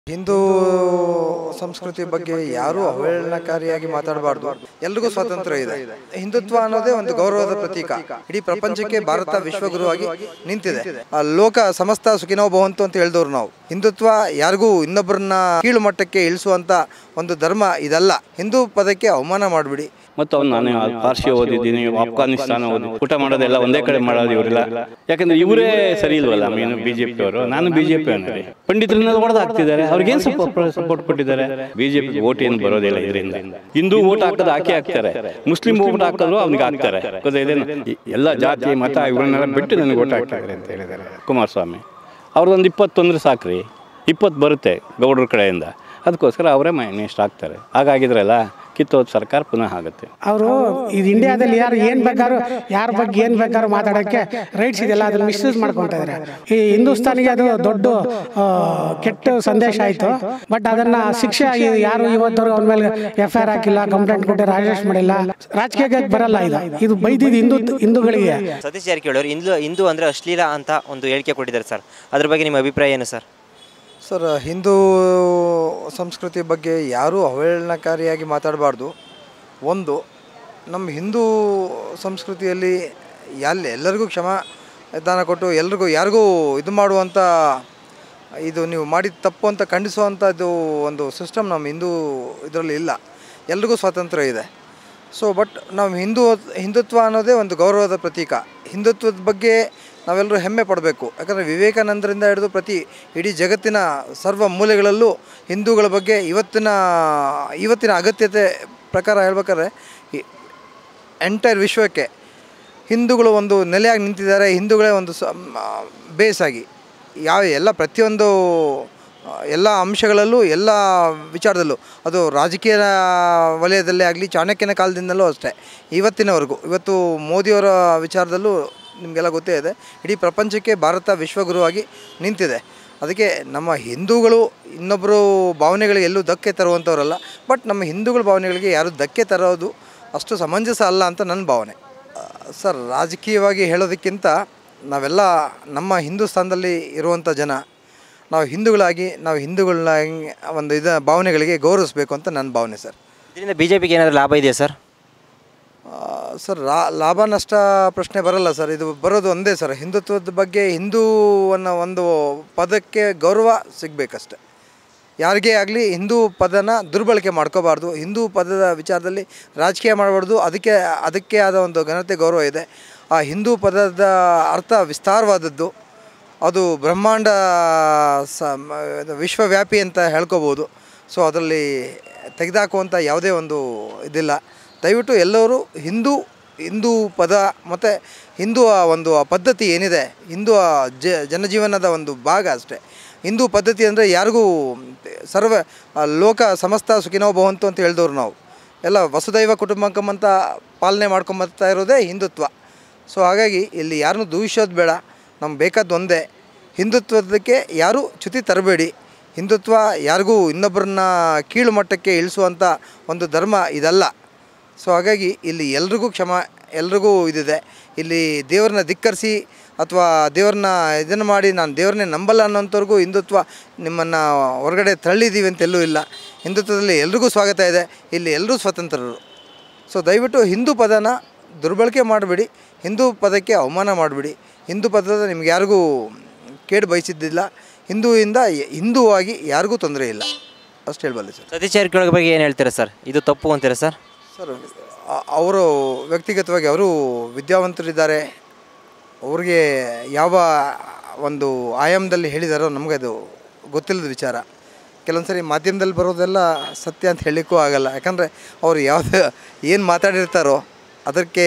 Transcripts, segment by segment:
ಹಿಂದೂ ಸಂಸ್ಕೃತಿ ಬಗ್ಗೆ ಯಾರೂ ಅವಹೇಳನಕಾರಿಯಾಗಿ ಮಾತಾಡಬಾರ್ದು ಎಲ್ರಿಗೂ ಸ್ವಾತಂತ್ರ್ಯ ಇದೆ ಹಿಂದುತ್ವ ಅನ್ನೋದೇ ಒಂದು ಗೌರವದ ಪ್ರತೀಕ ಇಡೀ ಪ್ರಪಂಚಕ್ಕೆ ಭಾರತ ವಿಶ್ವಗುರುವಾಗಿ ನಿಂತಿದೆ ಆ ಲೋಕ ಸಮಸ್ತ ಸುಖಿನೋ ಭವಂತು ಅಂತ ಹೇಳಿದವ್ರು ನಾವು ಹಿಂದುತ್ವ ಯಾರಿಗೂ ಇನ್ನೊಬ್ಬರನ್ನ ಕೀಳು ಮಟ್ಟಕ್ಕೆ ಇಳಿಸುವಂತ ಒಂದು ಧರ್ಮ ಇದಲ್ಲ ಹಿಂದೂ ಪದಕ್ಕೆ ಅವಮಾನ ಮಾಡಿಬಿಡಿ ಮತ್ತು ಅವ್ನು ನಾನು ಪಾರ್ಸಿ ಓದಿದ್ದೀನಿ ಅಫ್ಘಾನಿಸ್ತಾನ ಓದಿ ಊಟ ಮಾಡೋದೆಲ್ಲ ಒಂದೇ ಕಡೆ ಮಾಡೋದು ಇವರೆಲ್ಲ ಯಾಕಂದ್ರೆ ಇವರೇ ಸರಿ ಇಲ್ವಲ್ಲ ಮೀನು ಬಿಜೆಪಿ ಅವರು ನಾನು ಬಿಜೆಪಿ ಅನ್ನೋದು ಪಂಡಿತರನ್ನ ಹೊಡೆದು ಹಾಕ್ತಿದ್ದಾರೆ ಅವ್ರಿಗೇನು ಸಪೋರ್ಟ್ ಸಪೋರ್ಟ್ ಕೊಟ್ಟಿದ್ದಾರೆ ಬಿಜೆಪಿ ಓಟ್ ಏನು ಬರೋದಿಲ್ಲ ಇದರಿಂದ ಹಿಂದೂ ಓಟ್ ಹಾಕೋದು ಹಾಕಿ ಹಾಕ್ತಾರೆ ಮುಸ್ಲಿಂ ಓಟ್ ಹಾಕಿದ್ರು ಅವ್ನಿಗೆ ಹಾಕ್ತಾರೆ ಗೊತ್ತಾಯ್ತೇನು? ಈ ಎಲ್ಲ ಜಾತಿ ಮತ ಇವರನ್ನೆಲ್ಲ ಬಿಟ್ಟು ನನಗೆ ಓಟ್ ಹಾಕ್ತಾರೆ ಅಂತ ಹೇಳಿದ್ದಾರೆ ಕುಮಾರಸ್ವಾಮಿ ಅವ್ರದ್ದೊಂದು ಇಪ್ಪತ್ತೊಂದ್ರೆ ಸಾಕ್ರಿ ಇಪ್ಪತ್ತು ಬರುತ್ತೆ ಗೌಡ್ರ ಕಡೆಯಿಂದ ಅದಕ್ಕೋಸ್ಕರ ಅವರೇ ಮಿನಿಸ್ಟರ್ ಆಗ್ತಾರೆ ಹಾಗಾಗಿದ್ರಲ್ಲ ಕಿತ್ತೋದ್ ಸರ್ಕಾರ ಪುನಃ ಆಗುತ್ತೆ ಅವರು ಇದು ಇಂಡಿಯಾದಲ್ಲಿ ಯಾರು ಏನ್ ಬೇಕಾದ್ರೂ ಯಾರ ಬಗ್ಗೆ ಏನ್ ಬೇಕಾದ್ರೂ ಮಾತಾಡೋಕ್ಕೆ ರೈಟ್ಸ್ ಇದೆಲ್ಲ ಅದನ್ನ ಮಿಸ್ಯೂಸ್ ಮಾಡ್ಕೊತಾ ಇದ್ದಾರೆ ಈ ಹಿಂದೂಸ್ತಾನಿಗೆ ಅದು ದೊಡ್ಡ ಆ, ಕೆಟ್ಟ ಸಂದೇಶ ಆಯ್ತು ಬಟ್ ಅದನ್ನ ಶಿಕ್ಷೆ ಆಗಿ ಯಾರು ಇವತ್ತವರೆಗೂ ಅವನ ಮೇಲೆ ಎಫ್ ಐ ಆರ್ ಹಾಕಿಲ್ಲ ಕಂಪ್ಲೇಂಟ್ ಕೊಟ್ಟು ಅರೆಸ್ಟ್ ಮಾಡಿಲ್ಲ ರಾಜಕೀಯಕ್ಕೆ ಬರಲ್ಲ ಇದು ಇದು ಬೈದಿದ್ದು ಹಿಂದೂ ಹಿಂದೂಗಳಿಗೆ ಸತೀಶ್ ಜಾರಕಿಹೊಳಿ ಅವರು ಹಿಂದೂ ಹಿಂದೂ ಅಂದರೆ ಅಶ್ಲೀಲ ಅಂತ ಒಂದು ಹೇಳಿಕೆ ಕೊಟ್ಟಿದ್ದಾರೆ ಸರ್ ಅದ್ರ ಬಗ್ಗೆ ನಿಮ್ಮ ಅಭಿಪ್ರಾಯ ಏನು ಸರ್ ಸರ್ ಹಿಂದೂ ಸಂಸ್ಕೃತಿ ಬಗ್ಗೆ ಯಾರೂ ಅವಹೇಳನಕಾರಿಯಾಗಿ ಮಾತಾಡಬಾರ್ದು ಒಂದು ನಮ್ಮ ಹಿಂದೂ ಸಂಸ್ಕೃತಿಯಲ್ಲಿ ಎಲ್ಲಿ ಎಲ್ಲರಿಗೂ ಕ್ಷಮ ದಾನ ಕೊಟ್ಟು ಎಲ್ರಿಗೂ ಯಾರಿಗೂ ಇದು ಮಾಡುವಂಥ ಇದು ನೀವು ಮಾಡಿದ ತಪ್ಪು ಅಂತ ಖಂಡಿಸುವಂಥದ್ದು ಒಂದು ಸಿಸ್ಟಮ್ ನಮ್ಮ ಹಿಂದೂ ಇದರಲ್ಲಿ ಇಲ್ಲ ಎಲ್ರಿಗೂ ಸ್ವಾತಂತ್ರ್ಯ ಇದೆ ಸೊ ಬಟ್ ನಾವು ಹಿಂದೂ ಹಿಂದುತ್ವ ಅನ್ನೋದೇ ಒಂದು ಗೌರವದ ಪ್ರತೀಕ ಹಿಂದುತ್ವದ ಬಗ್ಗೆ ನಾವೆಲ್ಲರೂ ಹೆಮ್ಮೆ ಪಡಬೇಕು ಯಾಕಂದರೆ ವಿವೇಕಾನಂದರಿಂದ ಹಿಡಿದು ಪ್ರತಿ ಇಡೀ ಜಗತ್ತಿನ ಸರ್ವ ಮೂಲೆಗಳಲ್ಲೂ ಹಿಂದೂಗಳ ಬಗ್ಗೆ ಇವತ್ತಿನ ಇವತ್ತಿನ ಅಗತ್ಯತೆ ಪ್ರಕಾರ ಹೇಳ್ಬೇಕಾದ್ರೆ ಎಂಟೈರ್ ವಿಶ್ವಕ್ಕೆ ಹಿಂದೂಗಳು ಒಂದು ನೆಲೆಯಾಗಿ ನಿಂತಿದ್ದಾರೆ ಹಿಂದೂಗಳೇ ಒಂದು ಸ ಬೇಸಾಗಿ ಯಾವ ಎಲ್ಲ ಪ್ರತಿಯೊಂದು ಆ, ಎಲ್ಲ ಅಂಶಗಳಲ್ಲೂ ಎಲ್ಲ ವಿಚಾರದಲ್ಲೂ ಅದು ರಾಜಕೀಯ ವಲಯದಲ್ಲೇ ಆಗಲಿ ಚಾಣಕ್ಯನ ಕಾಲದಿಂದಲೂ ಅಷ್ಟೇ ಇವತ್ತಿನವರೆಗೂ ಇವತ್ತು ಮೋದಿಯವರ ವಿಚಾರದಲ್ಲೂ ನಿಮಗೆಲ್ಲ ಗೊತ್ತೇ ಇದೆ ಇಡೀ ಪ್ರಪಂಚಕ್ಕೆ ಭಾರತ ವಿಶ್ವಗುರುವಾಗಿ ನಿಂತಿದೆ ಅದಕ್ಕೆ ನಮ್ಮ ಹಿಂದೂಗಳು ಇನ್ನೊಬ್ಬರು ಭಾವನೆಗಳಿಗೆ ಎಲ್ಲೂ ಧಕ್ಕೆ ತರುವಂಥವ್ರಲ್ಲ ಬಟ್ ನಮ್ಮ ಹಿಂದೂಗಳ ಭಾವನೆಗಳಿಗೆ ಯಾರು ಧಕ್ಕೆ ತರೋದು ಅಷ್ಟು ಸಮಂಜಸ ಅಲ್ಲ ಅಂತ ನನ್ನ ಭಾವನೆ ಆ, ಸರ್ ರಾಜಕೀಯವಾಗಿ ಹೇಳೋದಕ್ಕಿಂತ ನಾವೆಲ್ಲ ನಮ್ಮ ಹಿಂದೂಸ್ತಾನದಲ್ಲಿ ಇರುವಂಥ ಜನ ನಾವು ಹಿಂದೂಗಳಾಗಿ ನಾವು ಹಿಂದೂಗಳನ್ನ ಒಂದು ಇದ ಭಾವನೆಗಳಿಗೆ ಗೌರವಿಸಬೇಕು ಅಂತ ನನ್ನ ಭಾವನೆ ಸರ್ ಇದರಿಂದ ಬಿ ಜೆ ಪಿಗೆ ಏನಾದರೂ ಲಾಭ ಇದೆಯಾ ಸರ್ ಆ, ಸರ್ ರಾ ಲಾಭ ನಷ್ಟ ಪ್ರಶ್ನೆ ಬರಲ್ಲ ಸರ್ ಇದು ಬರೋದು ಒಂದೇ ಸರ್ ಹಿಂದುತ್ವದ ಬಗ್ಗೆ ಹಿಂದೂ ಅನ್ನೋ ಒಂದು ಪದಕ್ಕೆ ಗೌರವ ಸಿಗಬೇಕಷ್ಟೆ ಯಾರಿಗೇ ಆಗಲಿ ಹಿಂದೂ ಪದನ ದುರ್ಬಳಕೆ ಮಾಡ್ಕೋಬಾರ್ದು ಹಿಂದೂ ಪದದ ವಿಚಾರದಲ್ಲಿ ರಾಜಕೀಯ ಮಾಡಬಾರ್ದು ಅದಕ್ಕೆ ಅದಕ್ಕೆ ಆದ ಒಂದು ಘನತೆ ಗೌರವ ಇದೆ ಆ ಹಿಂದೂ ಪದದ ಅರ್ಥ ವಿಸ್ತಾರವಾದದ್ದು ಅದು ಬ್ರಹ್ಮಾಂಡ ಸ ಮ- ಇದು ವಿಶ್ವವ್ಯಾಪಿ ಅಂತ ಹೇಳ್ಕೊಬೋದು ಸೊ ಅದರಲ್ಲಿ ತೆಗೆದಾಕುವಂಥ ಯಾವುದೇ ಒಂದು ಇದಿಲ್ಲ ದಯವಿಟ್ಟು ಎಲ್ಲರೂ ಹಿಂದೂ ಹಿಂದೂ ಪದ ಮತ್ತು ಹಿಂದೂ ಆ ಒಂದು ಆ ಪದ್ಧತಿ ಏನಿದೆ ಹಿಂದೂ ಆ ಜ ಜನಜೀವನದ ಒಂದು ಭಾಗ ಅಷ್ಟೇ ಹಿಂದೂ ಪದ್ಧತಿ ಅಂದರೆ ಯಾರಿಗೂ ಸರ್ವ ಆ ಲೋಕ ಸಮಸ್ತ ಸುಖಿನೋ ಭವಂತು ಅಂತ ಹೇಳಿದವ್ರು ನಾವು ಎಲ್ಲ ವಸುದೈವ ಕುಟುಂಬಕಂ ಅಂತ ಪಾಲನೆ ಮಾಡ್ಕೊಂಬರ್ತಾ ಇರೋದೇ ಹಿಂದುತ್ವ ಸೊ ಹಾಗಾಗಿ ಇಲ್ಲಿ ಯಾರನ್ನೂ ದೂಷಿಸೋದು ಬೇಡ ನಮ್ಗೆ ಬೇಕಾದ್ದು ಒಂದೇ ಹಿಂದುತ್ವದಕ್ಕೆ ಯಾರೂ ಚ್ಯುತಿ ತರಬೇಡಿ ಹಿಂದುತ್ವ ಯಾರಿಗೂ ಇನ್ನೊಬ್ಬರನ್ನ ಕೀಳು ಮಟ್ಟಕ್ಕೆ ಇಳಿಸುವಂಥ ಒಂದು ಧರ್ಮ ಇದಲ್ಲ ಸೊ ಹಾಗಾಗಿ ಇಲ್ಲಿ ಎಲ್ರಿಗೂ ಕ್ಷಮ ಎಲ್ರಿಗೂ ಇದಿದೆ ಇಲ್ಲಿ ದೇವ್ರನ್ನ ಧಿಕ್ಕರಿಸಿ ಅಥವಾ ದೇವ್ರನ್ನ ಇದನ್ನು ಮಾಡಿ ನಾನು ದೇವ್ರನ್ನೇ ನಂಬಲ್ಲ ಅನ್ನೋಂಥವ್ರಿಗೂ ಹಿಂದುತ್ವ ನಿಮ್ಮನ್ನು ಹೊರಗಡೆ ತಳ್ಳಿದ್ದೀವಿ ಅಂತ ಎಲ್ಲೂ ಇಲ್ಲ ಹಿಂದುತ್ವದಲ್ಲಿ ಎಲ್ರಿಗೂ ಸ್ವಾಗತ ಇದೆ ಇಲ್ಲಿ ಎಲ್ಲರೂ ಸ್ವತಂತ್ರರು ಸೊ ದಯವಿಟ್ಟು ಹಿಂದೂ ಪದನ ದುರ್ಬಳಕೆ ಮಾಡಬೇಡಿ ಹಿಂದೂ ಪದಕ್ಕೆ ಅವಮಾನ ಮಾಡಬೇಡಿ ಹಿಂದೂ ಪದದ ನಿಮ್ಗೆ ಯಾರಿಗೂ ಕೇಡು ಬಯಸಿದ್ದಿಲ್ಲ ಹಿಂದೂಯಿಂದ ಹಿಂದೂವಾಗಿ ಯಾರಿಗೂ ತೊಂದರೆ ಇಲ್ಲ ಅಷ್ಟು ಹೇಳಬಲ್ಲೆ ಸರ್ ಸತೀಶ್ ಜಾರಕಿಹೊಳಿ ಬಗ್ಗೆ ಏನು ಹೇಳ್ತೀರಾ ಸರ್ ಇದು ತಪ್ಪು ಅಂತೀರಾ ಸರ್ ಸರ್ ಅ- ಅವರು ವ್ಯಕ್ತಿಗತವಾಗಿ ಅವರು ವಿದ್ಯಾವಂತರಿದ್ದಾರೆ ಅವ್ರಿಗೆ ಯಾವ ಒಂದು ಆಯಾಮದಲ್ಲಿ ಹೇಳಿದಾರೋ ನಮಗೆ ಅದು ಗೊತ್ತಿಲ್ಲದ ವಿಚಾರ ಕೆಲವೊಂದು ಸರಿ ಮಾಧ್ಯಮದಲ್ಲಿ ಬರೋದೆಲ್ಲ ಸತ್ಯ ಅಂತ ಹೇಳಲಿಕ್ಕೂ ಆಗಲ್ಲ ಯಾಕಂದರೆ ಅವರು ಯಾವುದು ಏನು ಮಾತಾಡಿರ್ತಾರೋ ಅದಕ್ಕೆ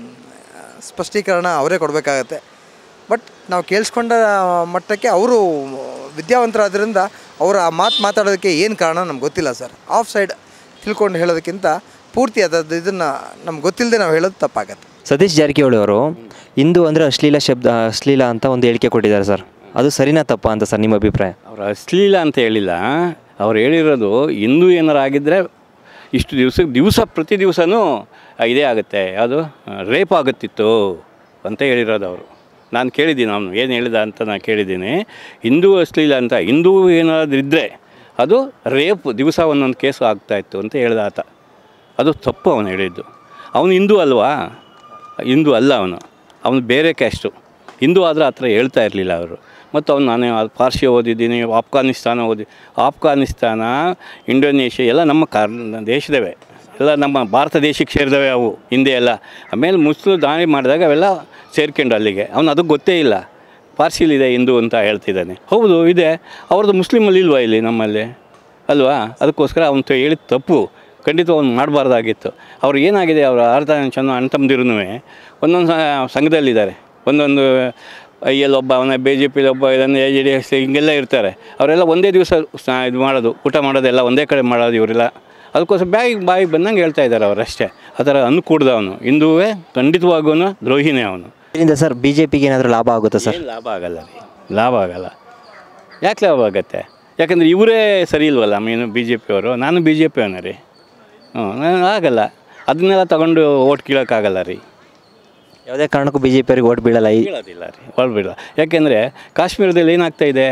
ಆ, ಸ್ಪಷ್ಟೀಕರಣ ಅವರೇ ಕೊಡಬೇಕಾಗತ್ತೆ ಬಟ್ ನಾವು ಕೇಳಿಸ್ಕೊಂಡ ಮಟ್ಟಕ್ಕೆ ಅವರು ವಿದ್ಯಾವಂತರಾದ್ರಿಂದ ಅವರು ಆ ಮಾತು ಮಾತಾಡೋದಕ್ಕೆ ಏನು ಕಾರಣ ನಮ್ಗೆ ಗೊತ್ತಿಲ್ಲ ಸರ್ ಆಫ್ ಸೈಡ್ ತಿಳ್ಕೊಂಡು ಹೇಳೋದಕ್ಕಿಂತ ಪೂರ್ತಿ ಅದದ್ದು ಇದನ್ನು ನಮ್ಗೆ ಗೊತ್ತಿಲ್ಲದೆ ನಾವು ಹೇಳೋದು ತಪ್ಪಾಗತ್ತೆ ಸತೀಶ್ ಜಾರಕಿಹೊಳಿ ಅವರು ಹಿಂದೂ ಅಂದರೆ ಅಶ್ಲೀಲ ಶಬ್ದ ಅಶ್ಲೀಲ ಅಂತ ಒಂದು ಹೇಳಿಕೆ ಕೊಟ್ಟಿದ್ದಾರೆ ಸರ್ ಅದು ಸರಿನಾ ತಪ್ಪಾ ಅಂತ ಸರ್ ನಿಮ್ಮ ಅಭಿಪ್ರಾಯ ಅವ್ರು ಅಶ್ಲೀಲ ಅಂತ ಹೇಳಿಲ್ಲ ಅವ್ರು ಹೇಳಿರೋದು ಹಿಂದೂ ಏನಾರು ಆಗಿದ್ದರೆ ಇಷ್ಟು ದಿವಸ ದಿವಸ ಪ್ರತಿ ದಿವಸನೂ ಇದೇ ಆಗುತ್ತೆ ಯಾವುದು ರೇಪ್ ಆಗುತ್ತಿತ್ತು ಅಂತ ಹೇಳಿರೋದು ಅವರು ನಾನು ಕೇಳಿದ್ದೀನಿ ಅವನು ಏನು ಹೇಳಿದ ಅಂತ ನಾನು ಕೇಳಿದ್ದೀನಿ ಹಿಂದೂ ಅಶ್ಲೀಲ ಅಂತ ಹಿಂದೂ ಏನಾದರೂ ಇದ್ದರೆ ಅದು ರೇಪ್ ದಿವಸ ಒಂದೊಂದು ಕೇಸು ಆಗ್ತಾಯಿತ್ತು ಅಂತ ಹೇಳ್ದ ಆತ ಅದು ತಪ್ಪು ಅವನು ಹೇಳಿದ್ದು ಅವನು ಹಿಂದೂ ಅಲ್ವಾ ಹಿಂದೂ ಅಲ್ಲ ಅವನು ಅವನು ಬೇರೆ ಕ್ಯಾಸ್ಟು ಹಿಂದೂ ಆದರೆ ಆ ಥರ ಹೇಳ್ತಾ ಇರಲಿಲ್ಲ ಅವರು ಮತ್ತು ಅವ್ನು ನಾನು ಪಾರ್ಸಿ ಓದಿದ್ದೀನಿ ಆಫ್ಘಾನಿಸ್ತಾನ ಓದಿ ಆಫ್ಘಾನಿಸ್ತಾನ ಇಂಡೋನೇಷ್ಯಾ ಎಲ್ಲ ನಮ್ಮ ಕಾರ್ ದೇಶದವೇ ಎಲ್ಲ ನಮ್ಮ ಭಾರತ ದೇಶಕ್ಕೆ ಸೇರಿದವೆ ಅವು ಹಿಂದೆ ಎಲ್ಲ ಆಮೇಲೆ ಮುಸ್ಲಿಂ ದಾಳಿ ಮಾಡಿದಾಗ ಅವೆಲ್ಲ ಸೇರ್ಕೊಂಡು ಅಲ್ಲಿಗೆ ಅವನು ಅದು ಗೊತ್ತೇ ಇಲ್ಲ ಪಾರ್ಸಿಲಿದೆ ಹಿಂದೂ ಅಂತ ಹೇಳ್ತಿದ್ದಾನೆ ಹೌದು ಇದೆ ಅವ್ರದ್ದು ಮುಸ್ಲಿಮಲ್ಲಿ ಇಲ್ವಾ ಇಲ್ಲಿ ನಮ್ಮಲ್ಲಿ ಅಲ್ವಾ ಅದಕ್ಕೋಸ್ಕರ ಅವನು ಹೇಳಿದ ತಪ್ಪು ಖಂಡಿತ ಅವ್ನು ಮಾಡಬಾರ್ದಾಗಿತ್ತು ಅವ್ರು ಏನಾಗಿದೆ ಅವರ ಅರ್ಧ ಚೆನ್ನ ಅಣ್ಣ ತಮ್ಮದಿರೂ ಒಂದೊಂದು ಸ- ಸಂಘದಲ್ಲಿದ್ದಾರೆ ಒಂದೊಂದು ಐಯಲ್ಲಿ ಒಬ್ಬ ಅವನ ಬಿ ಜೆ ಪಿಲಿ ಒಬ್ಬ ಇದನ್ನು ಎ ಜೆ ಡಿ ಎಸ್ ಹಿಂಗೆಲ್ಲ ಇರ್ತಾರೆ ಅವರೆಲ್ಲ ಒಂದೇ ದಿವಸ ಸ- ಇದು ಮಾಡೋದು ಊಟ ಮಾಡೋದೆಲ್ಲ ಒಂದೇ ಕಡೆ ಮಾಡೋದು ಇವರೆಲ್ಲ ಅದಕ್ಕೋಸ್ಕರ ಬಾಯಿಗೆ ಬಾಯಿಗೆ ಬಂದಂಗೆ ಹೇಳ್ತಾ ಇದ್ದಾರೆ ಅವರಷ್ಟೇ ಆ ಥರ ಅನ್ಕೂಡ್ದ ಅವನು ಹಿಂದೂವೇ ಖಂಡಿತವಾಗೂ ದ್ರೋಹಿನೇ ಅವನು ಇದರಿಂದ ಸರ್ ಬಿ ಜೆ ಪಿಗೆ ಏನಾದರೂ ಲಾಭ ಆಗುತ್ತಾ ಸರ್ ಏನು ಲಾಭ ಆಗಲ್ಲ ರೀ ಲಾಭ ಆಗಲ್ಲ ಯಾಕೆ ಲಾಭ ಆಗತ್ತೆ ಯಾಕಂದರೆ ಇವರೇ ಸರಿ ಇಲ್ವಲ್ಲ ಮೀನು ಬಿ ಜೆ ಪಿಯವರು ನಾನು ಬಿ ಜೆ ಪಿಯವನೇ ರೀ ಹ್ಞೂ ನಾನು ಆಗಲ್ಲ ಅದನ್ನೆಲ್ಲ ತಗೊಂಡು ಓಟ್ ಕೀಳೋಕ್ಕಾಗಲ್ಲ ರೀ ಯಾವುದೇ ಕಾರಣಕ್ಕೂ ಬಿ ಜೆ ಪಿಯವ್ರಿಗೆ ಓಟ್ ಬೀಳಲ್ಲ ಈ ಬೀಳೋದಿಲ್ಲ ರೀ ಓಟ್ ಬೀಳಲ್ಲ ಯಾಕೆಂದರೆ ಕಾಶ್ಮೀರದಲ್ಲಿ ಏನಾಗ್ತಾ ಇದೆ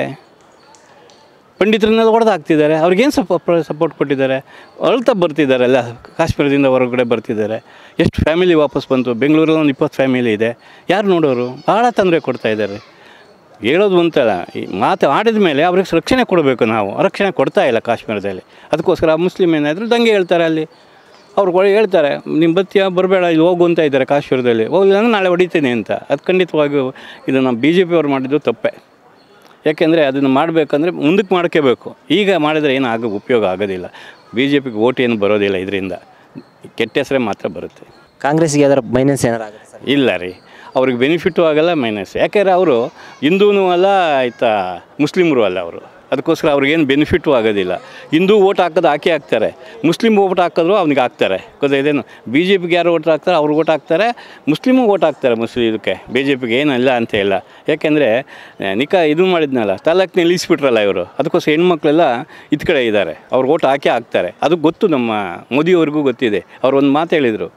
ಪಂಡಿತರನ್ನೆಲ್ಲ ಹೊಡೆದು ಹಾಕ್ತಿದ್ದಾರೆ ಅವ್ರಿಗೇನು ಸಪೋ ಸಪೋರ್ಟ್ ಕೊಟ್ಟಿದ್ದಾರೆ ಅಳ್ತಾ ಬರ್ತಿದ್ದಾರೆ ಎಲ್ಲ ಕಾಶ್ಮೀರದಿಂದ ಹೊರಗಡೆ ಬರ್ತಿದ್ದಾರೆ ಎಷ್ಟು ಫ್ಯಾಮಿಲಿ ವಾಪಸ್ ಬಂತು ಬೆಂಗಳೂರಲ್ಲಿ ಒಂದು ಇಪ್ಪತ್ತು ಫ್ಯಾಮಿಲಿ ಇದೆ ಯಾರು ನೋಡೋರು ಭಾಳ ತೊಂದರೆ ಕೊಡ್ತಾ ಇದ್ದಾರೆ ಹೇಳೋದು ಅಂತಲ್ಲ ಈ ಮಾತು ಆಡಿದ ಮೇಲೆ ಅವ್ರಿಗೆ ರಕ್ಷಣೆ ಕೊಡಬೇಕು ನಾವು ರಕ್ಷಣೆ ಕೊಡ್ತಾ ಇಲ್ಲ ಕಾಶ್ಮೀರದಲ್ಲಿ ಅದಕ್ಕೋಸ್ಕರ ಮುಸ್ಲಿಮ್ ಏನಾದರೂ ದಂಗೆ ಹೇಳ್ತಾರೆ ಅಲ್ಲಿ ಅವ್ರು ಒಳ್ಳೆ ಹೇಳ್ತಾರೆ ನಿಮ್ಮ ಬತ್ತಿಯ ಬರಬೇಡ ಇಲ್ಲಿ ಹೋಗು ಅಂತ ಇದ್ದಾರೆ ಕಾಶ್ಮೀರದಲ್ಲಿ ಹೋಗಿಲ್ಲ ಅಂದ್ರೆ ನಾಳೆ ಹೊಡಿತೀನಿ ಅಂತ ಅದು ಖಂಡಿತವಾಗಿಯೂ ಇದು ನಮ್ಮ ಬಿ ಜೆ ಪಿಯವ್ರು ಮಾಡಿದ್ದು ತಪ್ಪೆ ಯಾಕೆಂದರೆ ಅದನ್ನು ಮಾಡಬೇಕಂದ್ರೆ ಮುಂದಕ್ಕೆ ಮಾಡ್ಕೋಬೇಕು ಈಗ ಮಾಡಿದರೆ ಏನು ಆಗ ಉಪಯೋಗ ಆಗೋದಿಲ್ಲ ಬಿ ಜೆ ಪಿಗೆ ಓಟ್ ಏನು ಬರೋದಿಲ್ಲ ಇದರಿಂದ ಕೆಟ್ಟ ಹೆಸರೇ ಮಾತ್ರ ಬರುತ್ತೆ ಕಾಂಗ್ರೆಸ್ಗೆ ಯಾವ್ದಾರು ಮೈನಸ್ ಏನಾರು ಆಗುತ್ತೆ ಸರ್ ಇಲ್ಲ ರೀ ಅವ್ರಿಗೆ ಬೆನಿಫಿಟ್ಟು ಆಗಲ್ಲ ಮೈನಸ್ ಯಾಕೆಂದರೆ ಅವರು ಹಿಂದೂನೂ ಅಲ್ಲ ಆಯಿತಾ ಮುಸ್ಲಿಮರು ಅಲ್ಲ ಅವರು ಅದಕ್ಕೋಸ್ಕರ ಅವ್ರಿಗೇನು ಬೆನಿಫಿಟ್ಟು ಆಗೋದಿಲ್ಲ ಹಿಂದೂ ಓಟ್ ಹಾಕೋದು ಹಾಕಿ ಹಾಕ್ತಾರೆ ಮುಸ್ಲಿಮ್ ಓಟ್ ಹಾಕಿದ್ರು ಅವ್ನಿಗೆ ಹಾಕ್ತಾರೆ ಗೊತ್ತಾಯ್ತೇನು ಬಿ ಜೆ ಪಿಗೆ ಯಾರು ಓಟ್ ಹಾಕ್ತಾರೆ ಅವ್ರಿಗೆ ಓಟ್ ಹಾಕ್ತಾರೆ ಮುಸ್ಲಿಮು ಓಟ್ ಹಾಕ್ತಾರೆ ಮುಸ್ಲಿಮ್ ಇದಕ್ಕೆ ಬಿ ಜೆ ಪಿಗೆ ಏನಿಲ್ಲ ಅಂತ ಇಲ್ಲ ಯಾಕೆಂದರೆ ನಿಕಾ ಇದು ಮಾಡಿದ್ನಲ್ಲ ತಾಲೂಕ್ನ ನಿಲ್ಲಿಸ್ಬಿಟ್ರಲ್ಲ ಇವರು ಅದಕ್ಕೋಸ್ಕರ ಹೆಣ್ಮಕ್ಳೆಲ್ಲ ಇದು ಕಡೆ ಇದ್ದಾರೆ ಅವ್ರು ಓಟ್ ಹಾಕಿ ಹಾಕ್ತಾರೆ ಅದು ಗೊತ್ತು ನಮ್ಮ ಮೋದಿಯವ್ರಿಗೂ ಗೊತ್ತಿದೆ ಅವ್ರು ಒಂದು ಮಾತು ಹೇಳಿದರು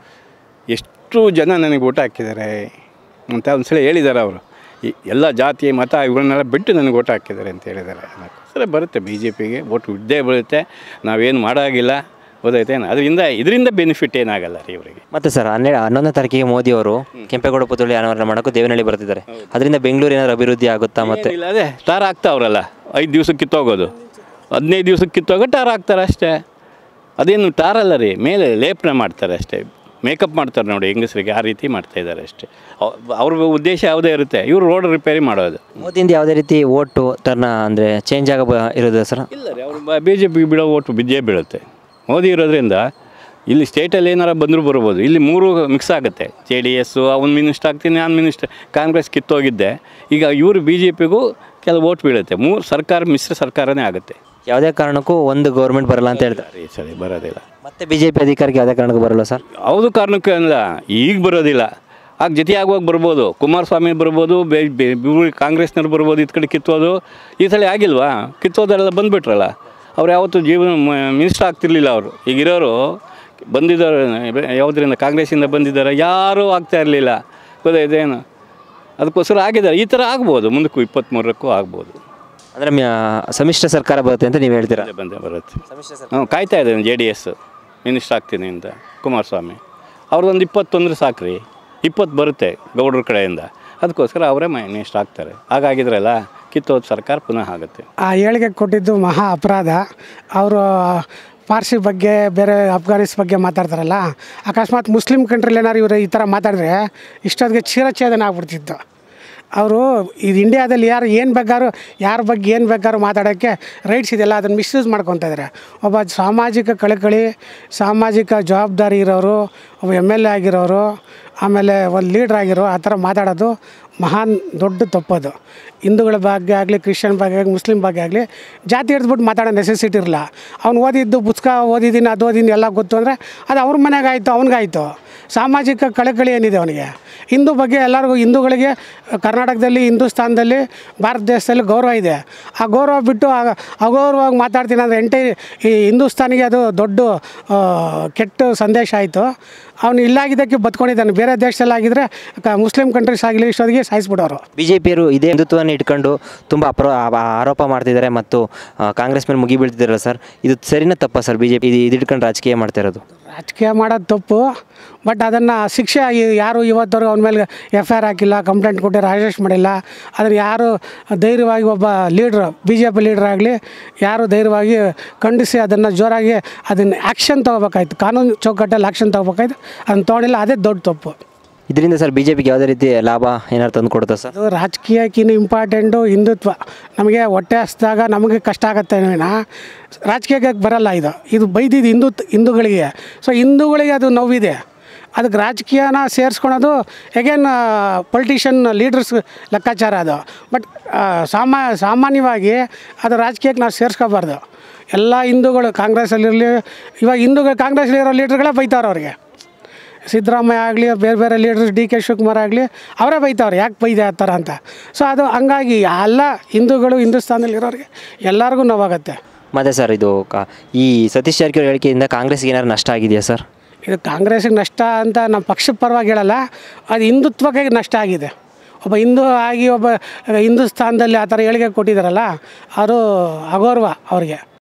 ಎಷ್ಟು ಜನ ನನಗೆ ಊಟ ಹಾಕಿದ್ದಾರೆ ಅಂತ ಒಂದ್ಸಲ ಹೇಳಿದ್ದಾರೆ ಅವರು ಈ ಎಲ್ಲ ಜಾತಿ ಮತ ಇವ್ರನ್ನೆಲ್ಲ ಬಿಟ್ಟು ನನಗೆ ಓಟ್ ಹಾಕಿದ್ದಾರೆ ಅಂತ ಹೇಳಿದ್ದಾರೆ ಅದಕ್ಕೋಸ್ಕರ ಬರುತ್ತೆ ಬಿ ಜೆ ಪಿಗೆ ಓಟ್ ಇದ್ದೇ ಬರುತ್ತೆ ನಾವೇನು ಮಾಡೋಂಗಿಲ್ಲ ಗೊತ್ತಾಯ್ತೇನು ಅದರಿಂದ ಇದರಿಂದ ಬೆನಿಫಿಟ್ ಏನಾಗಲ್ಲ ರೀ ಇವರಿಗೆ ಮತ್ತೆ ಸರ್ ಹನ್ನೆರಡು ಹನ್ನೊಂದನೇ ತಾರೀಕಿಗೆ ಮೋದಿ ಅವರು ಕೆಂಪೇಗೌಡ ಪುತ್ಥಳಿ ಅನಾವರಣ ಮಾಡೋಕ್ಕೂ ದೇವನಹಳ್ಳಿ ಬರ್ತಿದ್ದಾರೆ ಅದರಿಂದ ಬೆಂಗಳೂರು ಏನಾದ್ರು ಅಭಿವೃದ್ಧಿ ಆಗುತ್ತಾ ಮತ್ತೆ ಇಲ್ಲ ಅದೇ ಟಾರ್ ಹಾಕ್ತಾವ್ರಲ್ಲ ಐದು ದಿವ್ಸಕ್ಕೆ ಕಿತ್ತೋಗೋದು ಹದಿನೈದು ದಿವ್ಸಕ್ಕೆ ಕಿತ್ತೋಗೋ ಟಾರ್ ಹಾಕ್ತಾರೆ ಅಷ್ಟೇ ಅದೇನು ಟಾರ್ ಅಲ್ಲ ರೀ ಮೇಲೆ ಲೇಪನ ಮಾಡ್ತಾರೆ ಅಷ್ಟೇ ಮೇಕಪ್ ಮಾಡ್ತಾರೆ ನೋಡಿ ಹೆಂಗಸರಿಗೆ ಆ ರೀತಿ ಮಾಡ್ತಾ ಇದ್ದಾರೆ ಅಷ್ಟೇ ಅವ್- ಅವ್ರ ಉದ್ದೇಶ ಯಾವುದೇ ಇರುತ್ತೆ ಇವರು ರೋಡ್ ರಿಪೇರಿ ಮಾಡೋದು ಮೋದಿಯಿಂದ ಯಾವುದೇ ರೀತಿ ಓಟು ಟರ್ನ ಅಂದರೆ ಚೇಂಜ್ ಆಗ ಇರೋದು ಸರ್ ಇಲ್ಲ ರೀ ಅವರು ಬಿ ಜೆ ಪಿಗೆ ಬಿಡೋ ಓಟು ಬಿದ್ದೇ ಬೀಳುತ್ತೆ ಮೋದಿ ಇರೋದ್ರಿಂದ ಇಲ್ಲಿ ಸ್ಟೇಟಲ್ಲಿ ಏನಾರ ಬಂದರೂ ಬರ್ಬೋದು ಇಲ್ಲಿ ಮೂರು ಮಿಕ್ಸ್ ಆಗುತ್ತೆ ಜೆ ಡಿ ಎಸ್ಸು ಅವ್ನು ಮಿನಿಸ್ಟರ್ ಆಗ್ತೀನಿ ನಾನು ಮಿನಿಸ್ಟರ್ ಕಾಂಗ್ರೆಸ್ ಕಿತ್ತೋಗಿದ್ದೆ ಈಗ ಇವರು ಬಿ ಜೆ ಪಿಗೂ ಕೆಲವು ಓಟ್ ಬೀಳುತ್ತೆ ಮೂರು ಸರ್ಕಾರ ಮಿಶ್ರ ಸರ್ಕಾರನೇ ಆಗುತ್ತೆ ಯಾವುದೇ ಕಾರಣಕ್ಕೂ ಒಂದು ಗೌರ್ಮೆಂಟ್ ಬರಲ್ಲ ಅಂತ ಹೇಳ್ತಾರೆ ಈ ಸರಿ ಬರೋದಿಲ್ಲ ಮತ್ತೆ ಬಿ ಜೆ ಪಿ ಅಧಿಕಾರಕ್ಕೆ ಯಾವುದೇ ಕಾರಣಕ್ಕೂ ಬರಲ್ಲ ಸರ್ ಯಾವುದು ಕಾರಣಕ್ಕೆ ಅಲ್ಲ ಈಗ ಬರೋದಿಲ್ಲ ಆಗ ಜೊತೆ ಆಗುವಾಗ ಬರ್ಬೋದು ಕುಮಾರಸ್ವಾಮಿ ಬರ್ಬೋದು ಬೇ ಬೇ- ಇವ್ರು ಕಾಂಗ್ರೆಸ್ನವ್ರು ಬರ್ಬೋದು ಇದ್ ಕಡೆ ಕಿತ್ತೋದು ಈ ಸಲ ಆಗಿಲ್ವಾ ಕಿತ್ತೋದರೆಲ್ಲ ಬಂದುಬಿಟ್ರಲ್ಲ ಅವ್ರು ಯಾವತ್ತೂ ಜೀವನ ಮಿನಿಸ್ಟರ್ ಆಗ್ತಿರ್ಲಿಲ್ಲ ಅವರು ಈಗಿರೋರು ಬಂದಿದ್ದಾರೆ ಯಾವುದರಿಂದ ಕಾಂಗ್ರೆಸ್ಸಿಂದ ಬಂದಿದ್ದಾರೆ ಯಾರೂ ಆಗ್ತಾ ಇರಲಿಲ್ಲ ಗೊತ್ತಾಯ್ತೇನು ಅದಕ್ಕೋಸ್ಕರ ಆಗಿದ್ದಾರೆ ಈ ಥರ ಆಗ್ಬೋದು ಮುಂದಕ್ಕೂ ಇಪ್ಪತ್ತ್ಮೂರಕ್ಕೂ ಆಗ್ಬೋದು ಅಂದರೆ ಸಮ್ಮಿಶ್ರ ಸರ್ಕಾರ ಬರುತ್ತೆ ಅಂತ ನೀವು ಹೇಳ್ತೀರಾ ಬಂದೇ ಬಂದೇ ಬರುತ್ತೆ ಹ್ಞೂ ಕಾಯ್ತಾ ಇದ್ದೇನೆ ಜೆ ಡಿ ಎಸ್ ಮಿನಿಸ್ಟರ್ ಆಗ್ತೀನಿ ಅಂತ ಕುಮಾರಸ್ವಾಮಿ ಅವ್ರದ್ದೊಂದು ಇಪ್ಪತ್ತೊಂದ್ರೆ ಸಾಕ್ರಿ ಇಪ್ಪತ್ತು ಬರುತ್ತೆ ಗೌಡ್ರ ಕಡೆಯಿಂದ ಅದಕ್ಕೋಸ್ಕರ ಅವರೇ ಮಿನಿಸ್ಟರ್ ಆಗ್ತಾರೆ ಹಾಗಾಗಿದ್ರಲ್ಲ ಕಿತ್ತೋದು ಸರ್ಕಾರ ಪುನಃ ಆಗುತ್ತೆ ಆ ಹೇಳಿಕೆ ಕೊಟ್ಟಿದ್ದು ಮಹಾ ಅಪರಾಧ ಅವರು ಪಾರ್ಸಿ ಬಗ್ಗೆ ಬೇರೆ ಅಫ್ಘಾನಿಸ್ ಬಗ್ಗೆ ಮಾತಾಡ್ತಾರಲ್ಲ ಅಕಸ್ಮಾತ್ ಮುಸ್ಲಿಂ ಕಂಟ್ರಿಲಿ ಏನಾರು ಇವರು ಈ ಥರ ಮಾತಾಡಿದ್ರೆ ಇಷ್ಟೊತ್ತಿಗೆ ಕ್ಷೀರಛೇದನ ಆಗ್ಬಿಡ್ತಿತ್ತು ಅವರು ಇದು ಇಂಡಿಯಾದಲ್ಲಿ ಯಾರು ಏನು ಬೇಕಾದ್ರೂ ಯಾರ ಬಗ್ಗೆ ಏನು ಬೇಕಾದ್ರೂ ಮಾತಾಡೋಕ್ಕೆ ರೈಟ್ಸ್ ಇದೆಲ್ಲ ಅದನ್ನು ಮಿಸ್ಯೂಸ್ ಮಾಡ್ಕೊತಾ ಇದ್ದಾರೆ ಒಬ್ಬ ಸಾಮಾಜಿಕ ಕಳಕಳಿ ಸಾಮಾಜಿಕ ಜವಾಬ್ದಾರಿ ಇರೋರು ಒಬ್ಬ ಎಮ್ ಎಲ್ ಎ ಆಗಿರೋರು ಆಮೇಲೆ ಒಂದು ಲೀಡ್ರ್ ಆಗಿರೋ ಆ ಥರ ಮಾತಾಡೋದು ಮಹಾನ್ ದೊಡ್ಡ ತಪ್ಪದು ಹಿಂದೂಗಳ ಬಗ್ಗೆ ಆಗಲಿ ಕ್ರಿಶ್ಚಿಯನ್ ಬಗ್ಗೆ ಆಗಲಿ ಮುಸ್ಲಿಂ ಬಗ್ಗೆ ಆಗಲಿ ಜಾತಿ ಹಿಡಿದ್ಬಿಟ್ಟು ಮಾತಾಡೋ ನೆಸೆಸಿಟಿ ಇರಲ್ಲ ಅವ್ನು ಓದಿದ್ದು ಪುಸ್ತಕ ಓದಿದ್ದೀನಿ ಅದು ಓದಿದ್ದೀನಿ ಎಲ್ಲ ಗೊತ್ತು ಅಂದರೆ ಅದು ಅವ್ರ ಮನೆಗಾಯಿತು ಅವ್ನಿಗಾಯಿತು ಸಾಮಾಜಿಕ ಕಳಕಳಿ ಏನಿದೆ ಅವನಿಗೆ ಹಿಂದೂ ಬಗ್ಗೆ ಎಲ್ಲರಿಗೂ ಹಿಂದೂಗಳಿಗೆ ಕರ್ನಾಟಕದಲ್ಲಿ ಹಿಂದೂಸ್ತಾನದಲ್ಲಿ ಭಾರತ ದೇಶದಲ್ಲಿ ಗೌರವ ಇದೆ ಆ ಗೌರವ ಬಿಟ್ಟು ಆ- ಅಗೌರವವಾಗಿ ಮಾತಾಡ್ತೀನಿ ಅಂದರೆ ಎಂಟೈ ಈ ಹಿಂದೂಸ್ತಾನಿಗೆ ಅದು ದೊಡ್ಡ ಆ, ಕೆಟ್ಟ ಸಂದೇಶ ಆಯಿತು ಅವನು ಇಲ್ಲಾಗಿದ್ದಕ್ಕೆ ಬದ್ಕೊಂಡಿದ್ದಾನೆ ಬೇರೆ ದೇಶದಲ್ಲಾಗಿದ್ದರೆ ಕ ಮುಸ್ಲಿಂ ಕಂಟ್ರೀಸ್ ಆಗಲಿ ಇಷ್ಟೊತ್ತಿಗೆ ಸಾಯಿಸ್ಬಿಡೋರು ಬಿ ಜೆ ಪಿಯವರು ಇದೇ ಹಿಂದುತ್ವವನ್ನು ಇಟ್ಕೊಂಡು ತುಂಬ ಅಪ್ರೋ ಆ- ಆರೋಪ ಮಾಡ್ತಿದ್ದಾರೆ ಮತ್ತು ಆ, ಕಾಂಗ್ರೆಸ್ ಮೇಲೆ ಮುಗಿ ಬೀಳ್ತಿದ್ದಾರಲ್ಲ ಸರ್ ಇದು ಸರಿನಾ ತಪ್ಪಾ ಸರ್ ಬಿ ಜೆ ಪಿ ಇದು ಇದು ಇಟ್ಕೊಂಡು ರಾಜಕೀಯ ಮಾಡ್ತಾ ಇರೋದು ರಾಜಕೀಯ ಮಾಡೋದು ತಪ್ಪು ಬಟ್ ಅದನ್ನು ಶಿಕ್ಷೆ ಈ- ಯಾರು ಇವತ್ತವರೆಗೂ ಅವನ ಮೇಲೆ ಎಫ್ ಐ ಆರ್ ಹಾಕಿಲ್ಲ ಕಂಪ್ಲೇಂಟ್ ಕೊಟ್ಟಿರೋ ಅರೆಸ್ಟ್ ಮಾಡಿಲ್ಲ ಅದನ್ನು ಯಾರು ಧೈರ್ಯವಾಗಿ ಒಬ್ಬ leader B J P leader ಆಗಲಿ ಯಾರು ಧೈರ್ಯವಾಗಿ ಖಂಡಿಸಿ ಅದನ್ನು ಜೋರಾಗಿ ಅದನ್ನು ಆ್ಯಕ್ಷನ್ ತೊಗೋಬೇಕಾಯ್ತು ಕಾನೂನು ಚೌಕಟ್ಟಲ್ಲಿ ಆ್ಯಕ್ಷನ್ ತೊಗೋಬೇಕಾಯ್ತು ಅದನ್ನು ತೊಗೊಂಡಿಲ್ಲ ಅದೇ ದೊಡ್ಡ ತಪ್ಪು ಇದರಿಂದ ಸರ್ ಬಿ ಜೆ ಪಿಗೆ ಯಾವುದೇ ರೀತಿ ಲಾಭ ಏನಾರು ತಂದು ಕೊಡುತ್ತಾ ಸರ್ ಅದು ರಾಜಕೀಯಕ್ಕಿಂತ ಇಂಪಾರ್ಟೆಂಟು ಹಿಂದುತ್ವ ನಮಗೆ ಹೊಟ್ಟೆ ಹಸ್ದಾಗ ನಮಗೆ ಕಷ್ಟ ಆಗುತ್ತೆ ವಿನ ರಾಜಕೀಯಕ್ಕೆ ಬರಲ್ಲ ಇದು ಇದು ಬೈದಿದ್ದು ಹಿಂದು ಹಿಂದೂಗಳಿಗೆ ಸೊ ಹಿಂದೂಗಳಿಗೆ ಅದು ನೋವಿದೆ ಅದಕ್ಕೆ ರಾಜಕೀಯನ ಸೇರಿಸ್ಕೊಳೋದು ಎಗೇನ್ ಪೊಲಿಟಿಷಿಯನ್ ಲೀಡರ್ಸ್ ಲೆಕ್ಕಾಚಾರ ಅದು ಬಟ್ ಸಾಮಾ ಸಾಮಾನ್ಯವಾಗಿ ಅದು ರಾಜಕೀಯಕ್ಕೆ ನಾವು ಸೇರಿಸ್ಕೋಬಾರ್ದು ಎಲ್ಲ ಹಿಂದೂಗಳು ಕಾಂಗ್ರೆಸ್ಸಲ್ಲಿರಲಿ ಇವಾಗ ಹಿಂದೂಗಳು ಕಾಂಗ್ರೆಸ್ಸಲ್ಲಿರೋ ಲೀಡರ್ಗಳೇ ಬೈತಾವ್ರೆ ಅವ್ರಿಗೆ ಸಿದ್ದರಾಮಯ್ಯ ಆಗಲಿ ಬೇರೆ ಬೇರೆ ಲೀಡರ್ಸ್ ಡಿ ಕೆ ಶಿವಕುಮಾರ್ ಆಗಲಿ ಅವರೇ ಬೈತಾವ್ರೆ ಯಾಕೆ ಬೈದೆ ಆ ಥರ ಅಂತ ಸೊ ಅದು ಹಂಗಾಗಿ ಎಲ್ಲ ಹಿಂದೂಗಳು ಹಿಂದೂಸ್ತಾನದಲ್ಲಿರೋರಿಗೆ ಎಲ್ಲರಿಗೂ ನೋವಾಗತ್ತೆ ಮತ್ತೆ ಸರ್ ಇದು ಕಾ ಈ ಸತೀಶ್ ಜಾರಕಿಹೊಳಿ ಹೇಳಿಕೆಯಿಂದ ಕಾಂಗ್ರೆಸ್ಗೆ ಏನಾದ್ರು ನಷ್ಟ ಆಗಿದೆಯಾ ಸರ್ ಇದು ಕಾಂಗ್ರೆಸ್ಸಿಗೆ ನಷ್ಟ ಅಂತ ನಮ್ಮ ಪಕ್ಷದ ಪರವಾಗಿ ಹೇಳಲ್ಲ ಅದು ಹಿಂದುತ್ವಕ್ಕೆ ನಷ್ಟ ಆಗಿದೆ ಒಬ್ಬ ಹಿಂದೂ ಆಗಿ ಒಬ್ಬ ಹಿಂದೂಸ್ತಾನದಲ್ಲಿ ಆ ಥರ ಹೇಳಿಕೆ ಕೊಟ್ಟಿದ್ದಾರಲ್ಲ ಅದು ಅಗೌರವ ಅವ್ರಿಗೆ